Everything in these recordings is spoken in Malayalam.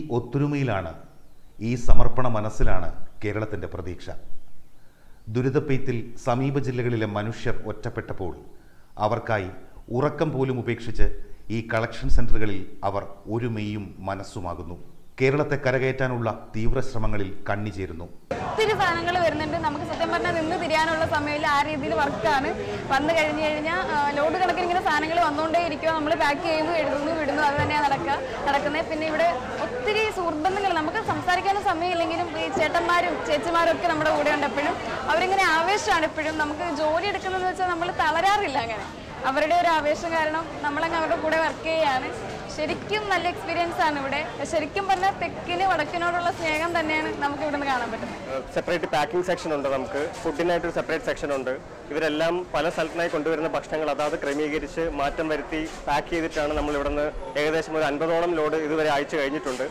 ഒത്തൊരുമയിലാണ് ഈ സമർപ്പണ മനസ്സിലാണ് കേരളത്തിൻ്റെ പ്രതീക്ഷ ദുരിതപ്പെയ്ത്തിൽ സമീപ ജില്ലകളിലെ മനുഷ്യർ ഒറ്റപ്പെട്ടപ്പോൾ അവർക്കായി ഉറക്കം പോലും ഉപേക്ഷിച്ച് ഈ കളക്ഷൻ സെന്ററുകളിൽ അവർ ഒരു മെയ്യും മനസ്സുമാകുന്നു കേരളത്തെ കരകയറ്റാനുള്ള തീവ്ര ശ്രമങ്ങളിൽ കണ്ണിചേരുന്നു ഒത്തിരി സാധനങ്ങൾ വരുന്നുണ്ട് നമുക്ക് സത്യം പറഞ്ഞാൽ നിന്ന് തിരിയാനുള്ള സമയമില്ല ആ രീതിയിൽ വർക്കാണ് വന്നു കഴിഞ്ഞു കഴിഞ്ഞാൽ ലോഡ് കണക്കിന് ഇങ്ങനെ സാധനങ്ങൾ വന്നുകൊണ്ടേ ഇരിക്കുക നമ്മൾ പാക്ക് ചെയ്യുന്നു എഴുതുന്നു വിടുന്നു അത് തന്നെയാണ് നടക്കുക നടക്കുന്നത് പിന്നെ ഇവിടെ ഒത്തിരി സുഹൃത്തുക്കൾ നമുക്ക് സംസാരിക്കാനും സമയമില്ലെങ്കിലും ഈ ചേട്ടന്മാരും ചേച്ചിമാരും ഒക്കെ നമ്മുടെ കൂടെ ഉണ്ട് എപ്പോഴും അവരിങ്ങനെ ആവേശമാണ് എപ്പോഴും നമുക്ക് ജോലി എടുക്കുന്നതെന്ന് വെച്ചാൽ നമ്മൾ തളരാറില്ല അങ്ങനെ അവരുടെ ഒരു ആവേശം കാരണം നമ്മളങ്ങ് അവരുടെ കൂടെ വർക്ക് ചെയ്യാണ് ശരിക്കും നല്ല എക്സ്പീരിയൻസ് ആണ് ഇവിടെ ശരിക്കും പറഞ്ഞാൽ തെക്കിന് വടക്കിനോടുള്ള സ്നേഹം തന്നെയാണ് നമുക്ക് ഇവിടുന്ന് കാണാൻ പറ്റുന്നത് സെപ്പറേറ്റ് പാക്കിംഗ് സെക്ഷൻ ഉണ്ട് നമുക്ക് ഫുഡിനായിട്ട് സെപ്പറേറ്റ് സെക്ഷൻ ഉണ്ട് ഇവരെല്ലാം പല സ്ഥലത്തിനായി കൊണ്ടുവരുന്ന ഭക്ഷണങ്ങൾ അതാത് ക്രമീകരിച്ച് മാറ്റം വരുത്തി പാക്ക് ചെയ്തിട്ടാണ് നമ്മൾ ഇവിടുന്ന് ഏകദേശം ഒരു അൻപതോളം ലോഡ് ഇതുവരെ അയച്ചു കഴിഞ്ഞിട്ടുണ്ട്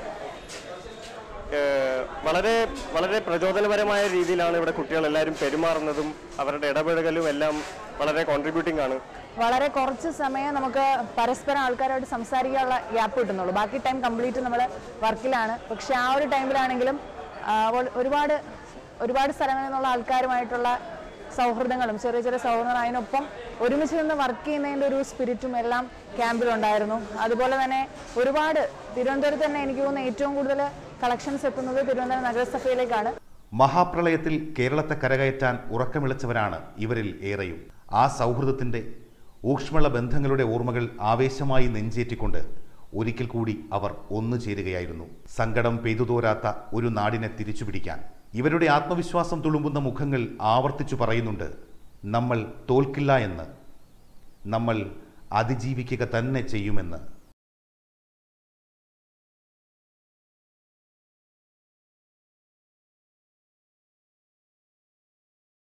ഏഹ് വളരെ വളരെ പ്രചോദനപരമായ രീതിയിലാണ് ഇവിടെ കുട്ടികൾ എല്ലാവരും പെരുമാറുന്നതും അവരുടെ ഇടപെടലും എല്ലാം വളരെ കോൺട്രിബ്യൂട്ടിംഗ് ആണ് വളരെ കുറച്ച് സമയം നമുക്ക് പരസ്പരം ആൾക്കാരോട് സംസാരിക്കാനുള്ള ഗ്യാപ്പ് കിട്ടുന്നുള്ളൂ ബാക്കി ടൈം കംപ്ലീറ്റ് നമ്മൾ വർക്കിലാണ് പക്ഷെ ആ ഒരു ടൈമിലാണെങ്കിലും ആ, ഒ- ഒരുപാട് ഒരുപാട് സ്ഥലങ്ങളിൽ നിന്നുള്ള ആൾക്കാരുമായിട്ടുള്ള സൗഹൃദങ്ങളും ചെറിയ ചെറിയ സൗഹൃദങ്ങളും അതിനൊപ്പം ഒരുമിച്ച് നിന്ന് വർക്ക് ചെയ്യുന്നതിൻ്റെ ഒരു സ്പിരിറ്റും എല്ലാം ക്യാമ്പിലുണ്ടായിരുന്നു അതുപോലെ തന്നെ ഒരുപാട് തിരുവനന്തപുരത്ത് തന്നെ എനിക്ക് തോന്നുന്നു ഏറ്റവും കൂടുതൽ കളക്ഷൻസ് എത്തുന്നത് തിരുവനന്തപുരം നഗരസഭയിലേക്കാണ് മഹാപ്രളയത്തിൽ കേരളത്തെ കരകയറ്റാൻ ഉറക്കമിളച്ചവരാണ് ഇവരിൽ ഏറെയും ആ സൗഹൃദത്തിൻ്റെ ഊക്ഷ്മള ബന്ധങ്ങളുടെ ഓർമ്മകൾ ആവേശമായി നെഞ്ചേറ്റിക്കൊണ്ട് ഒരിക്കൽ കൂടി അവർ ഒന്നു ചേരുകയായിരുന്നു സങ്കടം പെയ്തുതോരാത്ത ഒരു നാടിനെ തിരിച്ചുപിടിക്കാൻ ഇവരുടെ ആത്മവിശ്വാസം തുളുമ്പുന്ന മുഖങ്ങൾ ആവർത്തിച്ചു പറയുന്നുണ്ട് നമ്മൾ തോൽക്കില്ല എന്ന് നമ്മൾ അതിജീവിക്കുക തന്നെ ചെയ്യുമെന്ന്